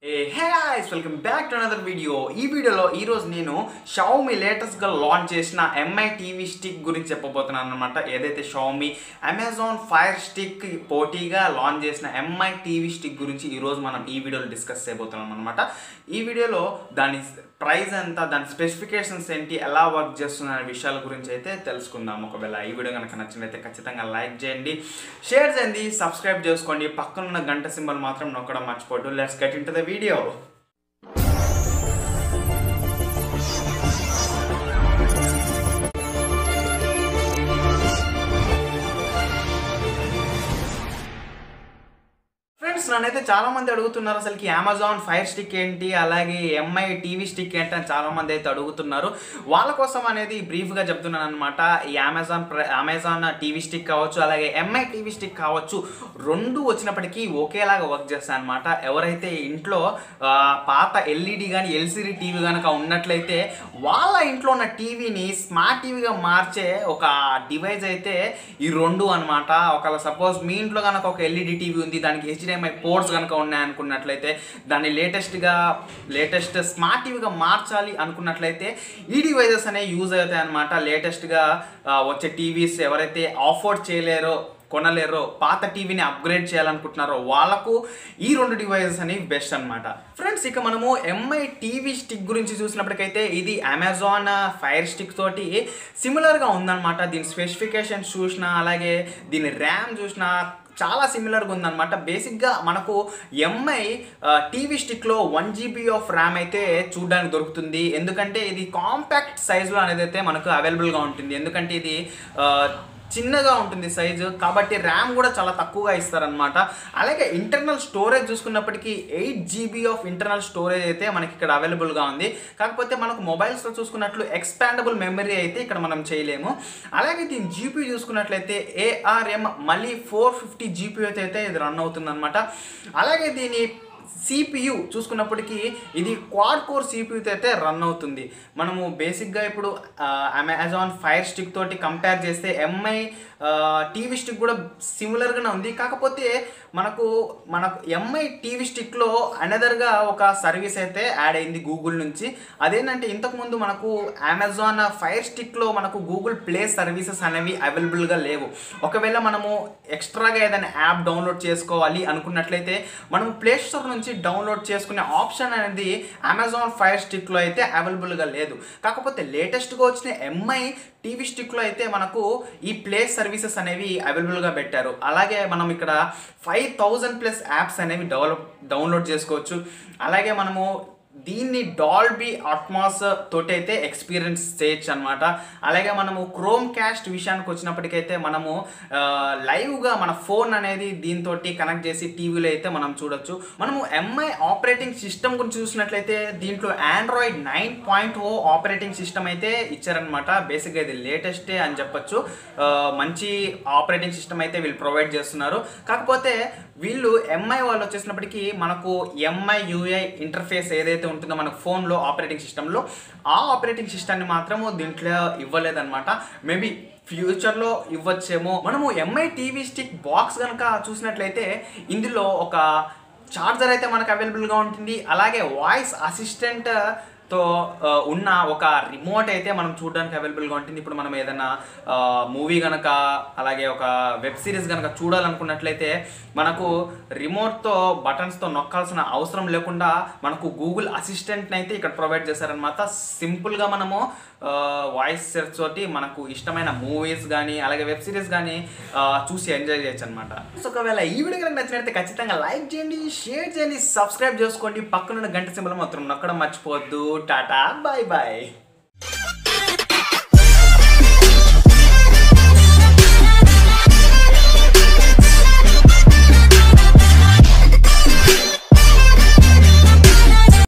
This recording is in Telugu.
A hey guys welcome back to another video ఈ వీడియోలో ఈ రోజు నేను షావుమి లేటెస్ట్గా లాంచ్ చేసిన ఎంఐ టీవీ స్టిక్ గురించి చెప్పబోతున్నాను అనమాట ఏదైతే షావుమి అమెజాన్ ఫైర్ స్టిక్ పోటీగా లాంచ్ చేసిన ఎంఐ టీవీ స్టిక్ గురించి ఈ రోజు మనం ఈ వీడియోలో డిస్కస్ చేయబోతున్నాం అనమాట ఈ వీడియోలో దాని ప్రైస్ ఎంత దాని స్పెసిఫికేషన్స్ ఏంటి ఎలా వర్క్ చేస్తుంది అనే విషయాల గురించి అయితే తెలుసుకుందాం ఒకవేళ ఈ వీడియో కనుక నచ్చినట్లయితే ఖచ్చితంగా లైక్ చేయండి షేర్ చేయండి సబ్స్క్రైబ్ చేసుకోండి పక్కన ఉన్న గంట సింబల్ మాత్రం నొక్కడం మర్చిపోద్దు let's get into the video friends నన్నైతే చాలా మంది అడుగుతున్నారు అసలుకి అమెజాన్ ఫైర్ స్టిక్ ఏంటి అలాగే ఎంఐ టీవీ స్టిక్ ఏంటి అని చాలా మంది అయితే అడుగుతున్నారు వాళ్ళ కోసం అనేది బ్రీఫ్గా చెప్తున్నాను అనమాట ఈ అమెజాన్ ప్ర- అమెజాన్ టీవీ స్టిక్ కావచ్చు అలాగే ఎంఐ టీవీ స్టిక్ కావచ్చు రెండు వచ్చినప్పటికీ ఒకేలాగా వర్క్ చేస్తాయి అనమాట ఎవరైతే ఇంట్లో ఆ, పాత ఎల్ఈడి కానీ ఎల్సిడి టీవీ కనుక ఉన్నట్లయితే వాళ్ళ ఇంట్లో ఉన్న టీవీని స్మార్ట్ టీవీగా మార్చే ఒక డివైస్ అయితే ఈ రెండు అనమాట ఒకవేళ సపోజ్ మీ ఇంట్లో కనుక ఒక ఎల్ఈడి టీవీ ఉంది దానికి హెచ్డిఎంఐ పోర్ట్స్ కనుక ఉన్నాయనుకున్నట్లయితే దాన్ని లేటెస్ట్గా లేటెస్ట్ స్మార్ట్ టీవీగా మార్చాలి అనుకున్నట్లయితే ఈ డివైజెస్ అనేవి యూజ్ అవుతాయి అనమాట లేటెస్ట్గా వచ్చే టీవీస్ ఎవరైతే ఆఫోర్డ్ చేయలేరో కొనలేరో పాత టీవీని అప్గ్రేడ్ చేయాలనుకుంటున్నారో వాళ్ళకు ఈ రెండు డివైజెస్ అనేవి బెస్ట్ అనమాట ఫ్రెండ్స్ ఇక మనము ఎంఐ టీవీ స్టిక్ గురించి చూసినప్పటికైతే ఇది అమెజాన్ ఫైర్ స్టిక్ తోటి సిమిలర్గా ఉందన్నమాట దీని స్పెసిఫికేషన్ చూసినా అలాగే దీని ర్యామ్ చూసినా చాలా సిమిలర్గా ఉందన్నమాట బేసిక్గా మనకు ఎంఐ టీవీ స్టిక్లో వన్ జీబీ ఆఫ్ ర్యామ్ అయితే చూడడానికి దొరుకుతుంది ఎందుకంటే ఇది కాంపాక్ట్ సైజులో అనేది అయితే మనకు అవైలబుల్గా ఉంటుంది ఎందుకంటే ఇది ఆ, చిన్నగా ఉంటుంది సైజు కాబట్టి ర్యామ్ కూడా చాలా తక్కువగా ఇస్తారనమాట అలాగే ఇంటర్నల్ స్టోరేజ్ చూసుకున్నప్పటికీ eight GB of internal storage అయితే మనకి ఇక్కడ అవైలబుల్గా ఉంది కాకపోతే మనకు మొబైల్స్లో చూసుకున్నట్లు ఎక్స్పాండబుల్ మెమరీ అయితే ఇక్కడ మనం చేయలేము అలాగే దీని జీపీ చూసుకున్నట్లయితే ఏఆర్ఎం మళ్ళీ ఫోర్ ఫిఫ్టీ జీపీ అయితే ఇది రన్ అవుతుందన్నమాట అలాగే దీని సిపియు చూసుకున్నప్పటికీ ఇది క్వాడ్ కోర్ సిపియుతో అయితే రన్ అవుతుంది మనము బేసిక్గా ఇప్పుడు అమెజాన్ ఫైర్ స్టిక్ తోటి కంపేర్ చేస్తే ఎంఐ టీవీ స్టిక్ కూడా సిమిలర్గానే ఉంది కాకపోతే మనకు మనకు ఎంఐ టీవీ స్టిక్లో అనదర్గా ఒక సర్వీస్ అయితే యాడ్ అయింది గూగుల్ నుంచి అదేంటంటే ఇంతకుముందు మనకు అమెజాన్ ఫైర్ స్టిక్లో మనకు గూగుల్ ప్లే సర్వీసెస్ అనేవి అవైలబుల్గా లేవు ఒకవేళ మనము ఎక్స్ట్రాగా ఏదైనా యాప్ డౌన్లోడ్ చేసుకోవాలి అనుకున్నట్లయితే మనం ప్లే స్టోర్ నుంచి డౌన్లోడ్ చేసుకునే ఆప్షన్ అనేది అమెజాన్ ఫైర్ స్టిక్లో అయితే అవైలబుల్గా లేదు కాకపోతే లేటెస్ట్గా వచ్చిన ఎంఐ టీవీ స్టిక్లో అయితే మనకు ఈ ప్లే సర్వీసెస్ అనేవి అవైలబుల్గా పెట్టారు అలాగే మనం ఇక్కడ ఫైవ్ థౌజండ్ ప్లస్ యాప్స్ అనేవి డెవలప్ డౌన్లోడ్ చేసుకోవచ్చు అలాగే మనము దీన్ని డాల్బీ అట్మాస్ తోటి అయితే ఎక్స్పీరియన్స్ చేయొచ్చు అనమాట అలాగే మనము క్రోమ్ క్యాస్ట్ విషయానికి వచ్చినప్పటికైతే మనము ఆ, లైవ్గా మన ఫోన్ అనేది దీంతో కనెక్ట్ చేసి టీవీలో అయితే మనం చూడొచ్చు మనము ఎంఐ ఆపరేటింగ్ సిస్టమ్ గురించి చూసినట్లయితే దీంట్లో Android nine point O operating system అయితే ఇచ్చారనమాట బేసిక్గా ఇది లేటెస్టే అని చెప్పొచ్చు ఆ, మంచి ఆపరేటింగ్ సిస్టమ్ అయితే వీళ్ళు ప్రొవైడ్ చేస్తున్నారు కాకపోతే వీళ్ళు ఎంఐ వాళ్ళు వచ్చేసినప్పటికీ మనకు ఎంఐ యూఐ ఇంటర్ఫేస్ ఏదైతే ఉంటుందో మనకు ఫోన్లో ఆపరేటింగ్ సిస్టంలో ఆ ఆపరేటింగ్ సిస్టమ్ని మాత్రము దీంట్లో ఇవ్వలేదన్నమాట మేబీ ఫ్యూచర్లో ఇవ్వచ్చేమో మనము ఎంఐ టీవీ స్టిక్ బాక్స్ కనుక చూసినట్లయితే ఇందులో ఒక చార్జర్ అయితే మనకు అవైలబుల్గా ఉంటుంది అలాగే వాయిస్ అసిస్టెంట్ తో ఆ, ఉన్న ఒక రిమోట్ అయితే మనం చూడడానికి అవైలబుల్గా ఉంటుంది ఇప్పుడు మనం ఏదైనా మూవీ కనుక అలాగే ఒక వెబ్ సిరీస్ కనుక చూడాలనుకున్నట్లయితే మనకు రిమోట్తో బటన్స్తో నొక్కాల్సిన అవసరం లేకుండా మనకు గూగుల్ అసిస్టెంట్ని అయితే ఇక్కడ ప్రొవైడ్ చేశారనమాట సింపుల్గా మనము వాయిస్ సెర్చ్ తోటి మనకు ఇష్టమైన మూవీస్ కానీ అలాగే వెబ్ సిరీస్ కానీ చూసి ఎంజాయ్ చేయొచ్చు అనమాట సో ఒకవేళ ఈ వీడియో కనుక నచ్చినట్లయితే ఖచ్చితంగా లైక్ చేయండి షేర్ చేయండి సబ్స్క్రైబ్ చేసుకోండి పక్కనున్న గంట సింబల్ మాత్రం నొక్కడం మర్చిపోవద్దు టాటా బాయ్ బాయ్